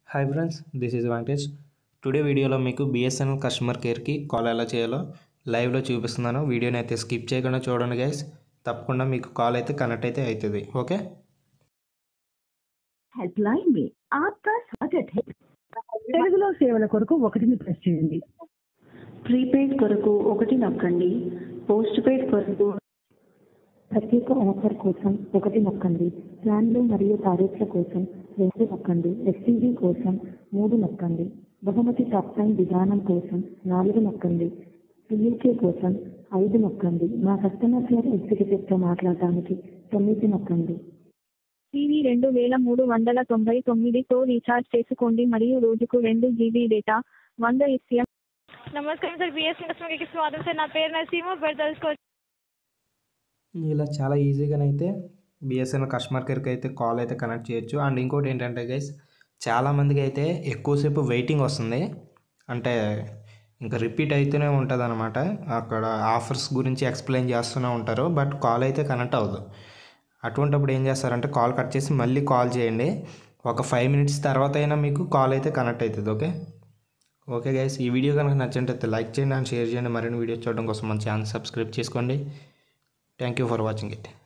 hi friends this is Venkatesh today వీడియోలో మీకు BSNL customer కేర్కి కాల్ ఎలా చేయాలో లైవ్లో చూపిస్తున్నాను వీడియోని అయితే స్కిప్ చేయకుండా చూడండి గైస్ తప్పకుండా మీకు కాల్ అయితే కనెక్ట్ అయితే అవుతుంది ఓకే हेल्पलाइन में आपका स्वागत है తెలుగులో సేవల కొరకు ఒకటిని ప్రెస్ చేయండి ప్రీపెయిడ్ కొరకు ఒకటి నొక్కండి పోస్ట్ పెయిడ్ కొరకు ప్రత్యేక ఆఫర్ కోసం ఒకటి నొక్కండి ప్లాన్లు మరియు తారీఖుల కోసం రెండు నొక్కండి ఎస్టీడీ కోసం మూడు నొక్కండి బహుమతి టాప్ టైం విధానం కోసం నాలుగు నొక్కండి పియూకే కోసం ఐదు నొక్కండి మా కస్టమర్ కేర్ ఎగ్జిక్యూటివ్తో మాట్లాడటానికి తొమ్మిది నొక్కండి టీవీ రెండు వేల మూడు వందల తొంభై తొమ్మిదితో రీఛార్జ్ చేసుకోండి మరియు రోజుకు రెండు జీబీ డేటా వంద ఎస్ఎం నమస్కారం సార్ బిఎస్ఎన్ కస్టమర్ కేర్కి స్వాగతం సార్ నా పేరు నసీము పేరు తెలుసుకోవచ్చు ఇలా చాలా ఈజీగానైతే బిఎస్ఎన్ఎల్ కస్టమర్ కేర్కి అయితే కాల్ అయితే కనెక్ట్ చేయొచ్చు అండ్ ఇంకోటి ఏంటంటే గైస్ చాలామందికి అయితే ఎక్కువసేపు వెయిటింగ్ వస్తుంది అంటే ఇంకా రిపీట్ అవుతూనే ఉంటుంది అనమాట అక్కడ ఆఫర్స్ గురించి ఎక్స్ప్లెయిన్ చేస్తూనే ఉంటారు బట్ కాల్ అయితే కనెక్ట్ అవ్వదు అటువంటప్పుడు ఏం చేస్తారంటే కాల్ కట్ చేసి మళ్ళీ కాల్ చేయండి ఒక ఫైవ్ మినిట్స్ తర్వాత అయినా మీకు కాల్ అయితే కనెక్ట్ అవుతుంది ఓకే ఓకే గైస్ ఈ వీడియో కనుక నచ్చినట్లయితే లైక్ చేయండి అండ్ షేర్ చేయండి మరిన్ని వీడియోస్ చూడడం కోసం మన ఛానల్ సబ్స్క్రైబ్ చేసుకోండి thank you for watching it